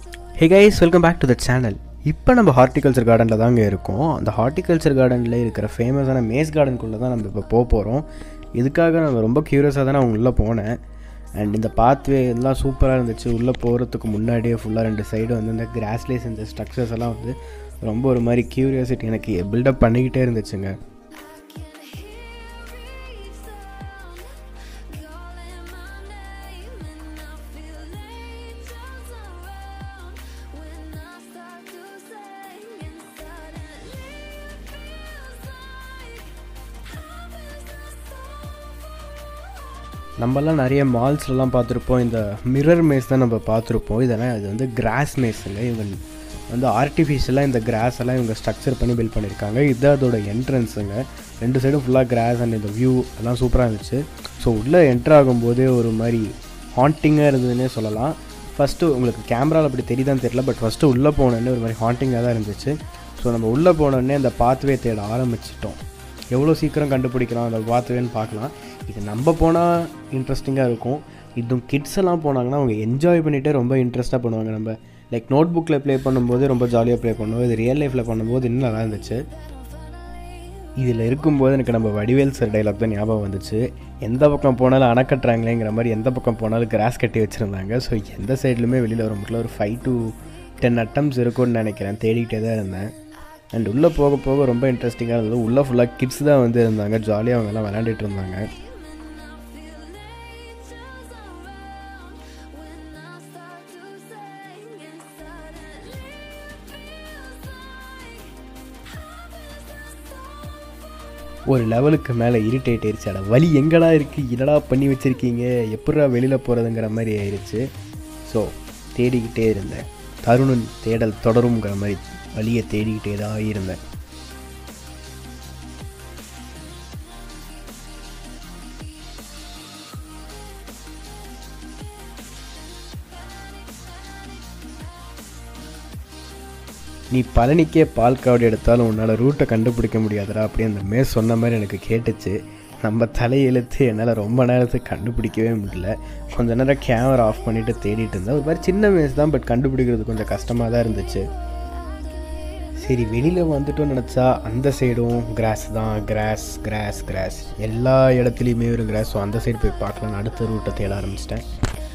hey guys welcome back to the channel இப்போ நம்ம horticulture கார்டனில் தாங்க இருக்கோம் அந்த ஹார்டிகல்ச்சர் கார்டனில் இருக்கிற ஃபேமஸான மேஸ் கார்டனுக்குள்ளே தான் நம்ம இப்போ போக போகிறோம் இதுக்காக நம்ம ரொம்ப க்யூரியஸாக தான் நான் உள்ளே போனேன் அண்ட் இந்த பாத்வே எல்லாம் சூப்பராக இருந்துச்சு உள்ளே போகிறதுக்கு முன்னாடியே ஃபுல்லாக ரெண்டு சைடு வந்து இந்த கிராஸ்லேஸ் இந்த ஸ்ட்ரக்சர்ஸ் எல்லாம் வந்து ரொம்ப ஒரு மாதிரி க்யூரியாசிட்டி எனக்கு பில்டப் பண்ணிக்கிட்டே இருந்துச்சுங்க நம்மலாம் நிறைய மால்ஸ்லலாம் பார்த்துருப்போம் இந்த மிரர் மேஸ் தான் நம்ம பார்த்துருப்போம் இதெல்லாம் இது வந்து கிராஸ் மேஸுங்க இவங்க வந்து ஆர்டிஃபிஷியலாக இந்த கிராஸ் எல்லாம் இவங்க ஸ்ட்ரக்சர் பண்ணி பில்ட் பண்ணியிருக்காங்க இது அதோட என்ட்ரன்ஸுங்க ரெண்டு சைடும் ஃபுல்லாக கிராஸ் அண்ட் இந்த வியூ எல்லாம் சூப்பராக இருந்துச்சு ஸோ உள்ளே என்ட்ரு ஆகும்போதே ஒரு மாதிரி ஹாண்டிங்காக இருந்ததுன்னே சொல்லலாம் ஃபஸ்ட்டு உங்களுக்கு கேமராவில் அப்படி தெரியுதான்னு தெரியல பட் ஃபஸ்ட்டு உள்ளே போனோடனே ஒரு மாதிரி ஹாண்டிங்காக தான் இருந்துச்சு ஸோ நம்ம உள்ளே போனோடனே அந்த பாத்வே தேட ஆரம்பிச்சிட்டோம் எவ்வளோ சீக்கிரம் கண்டுபிடிக்கலாம் அந்த பாத்வேன்னு பார்க்கலாம் இது நம்ம போனால் இன்ட்ரெஸ்டிங்காக இருக்கும் இதுவும் கிட்ஸ் எல்லாம் போனாங்கன்னா அவங்க என்ஜாய் பண்ணிகிட்டே ரொம்ப இன்ட்ரெஸ்ட்டாக பண்ணுவாங்க நம்ம லைக் நோட் புக்கில் ப்ளே பண்ணும்போது ரொம்ப ஜாலியாக ப்ளே பண்ணுவோம் இது ரியல் லைஃப்பில் பண்ணும்போது இன்னும் நல்லா இருந்துச்சு இதில் இருக்கும்போது எனக்கு நம்ம வடிவேல் சார் டைலாக் தான் ஞாபகம் வந்துச்சு எந்த பக்கம் போனாலும் அணக்கட்டுறாங்களேங்கிற மாதிரி எந்த பக்கம் போனாலும் கிராஸ் கட்டி வச்சுருந்தாங்க ஸோ எந்த சைட்லையுமே வெளியில் வர முடியல ஒரு ஃபைவ் டு டென் அட்டம்ஸ் இருக்கும்னு நினைக்கிறேன் தேடிக்கிட்டே தான் இருந்தேன் அண்ட் உள்ளே போக போக ரொம்ப இன்ட்ரெஸ்டிங்காக இருந்தது உள்ளே ஃபுல்லாக கிட்ஸ் தான் வந்து இருந்தாங்க ஜாலியாக அவங்கெல்லாம் விளையாண்டுட்டு இருந்தாங்க ஒரு லெவலுக்கு மேலே இரிட்டேட் ஆயிடுச்சு அட வழி எங்கடா இருக்குது என்னடா பண்ணி வச்சுருக்கீங்க எப்படா வெளியில் போகிறதுங்கிற மாதிரி ஆயிடுச்சு ஸோ தேடிக்கிட்டே இருந்தேன் தருணன் தேடல் தொடருங்கிற மாதிரி வழியை தேடிக்கிட்டே தான் இருந்தேன் நீ பழனிக்கே பால் காவடி எடுத்தாலும் உன்னால் ரூட்டை கண்டுபிடிக்க முடியாதுடா அப்படி அந்த மேஸ் சொன்ன மாதிரி எனக்கு கேட்டுச்சு நம்ம தலையெழுத்து என்னால் ரொம்ப நேரத்துக்கு கண்டுபிடிக்கவே முடியல கொஞ்ச நேரம் கேமரா ஆஃப் பண்ணிவிட்டு தேடிட்டு இருந்தேன் ஒரு மாதிரி சின்ன மேஸ் தான் பட் கண்டுபிடிக்கிறது கொஞ்சம் கஷ்டமாக தான் இருந்துச்சு சரி வெளியில் வந்துட்டோம்னு நினச்சா அந்த சைடும் கிராஸ் தான் கிராஸ் கிராஸ் கிராஸ் எல்லா இடத்துலையுமே ஒரு கிராஸ் ஸோ அந்த சைடு போய் பார்க்கலான்னு அடுத்த ரூட்டை தேட ஆரம்பிச்சிட்டேன்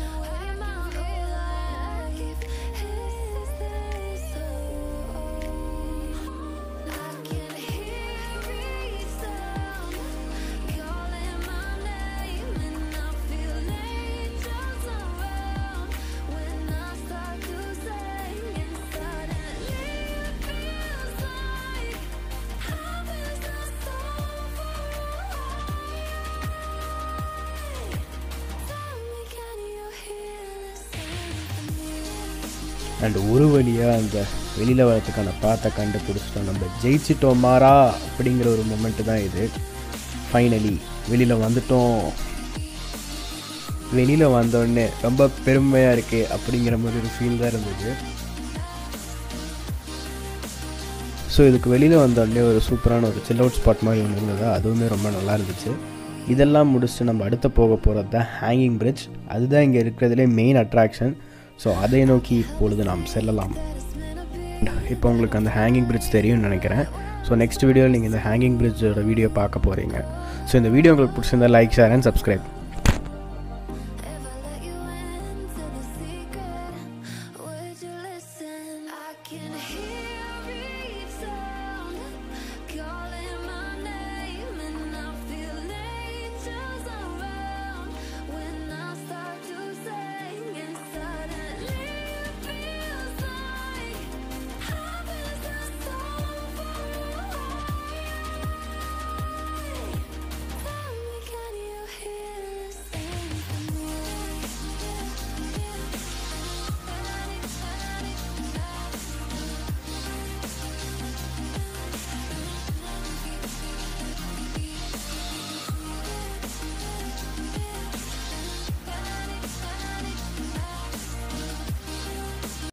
அண்ட் ஒரு வழியாக அந்த வெளியில் வரதுக்கான பாத்தை கண்டுபிடிச்சிட்டோம் நம்ம ஜெயிச்சிட்டோம் மாறா அப்படிங்கிற ஒரு மொமெண்ட்டு தான் இது ஃபைனலி வெளியில் வந்துட்டோம் வெளியில் வந்தோடனே ரொம்ப பெருமையாக இருக்கே அப்படிங்கிற மாதிரி ஒரு ஃபீல் தான் இருந்தது ஸோ இதுக்கு வெளியில் வந்தோடனே ஒரு சூப்பரான ஒரு சில் அவுட் ஸ்பாட் மாதிரி ஒன்று இருந்தது அதுவுமே ரொம்ப நல்லா இருந்துச்சு இதெல்லாம் முடிச்சுட்டு நம்ம அடுத்து போக போகிறது தான் ஹேங்கிங் பிரிட்ஜ் அதுதான் இங்கே இருக்கிறதுலே மெயின் அட்ராக்ஷன் ஸோ அதை நோக்கி இப்பொழுது நாம் செல்லலாம் இப்போ உங்களுக்கு அந்த ஹேங்கிங் பிரிட்ஜ் தெரியும்னு நினைக்கிறேன் ஸோ நெக்ஸ்ட் வீடியோவில் நீங்கள் இந்த ஹேங்கிங் பிரிட்ஜோட வீடியோ பார்க்க போகிறீங்க ஸோ இந்த வீடியோ உங்களுக்கு பிடிச்சிருந்தா லைக் ஷேர் அண்ட் சப்ஸ்கிரைப்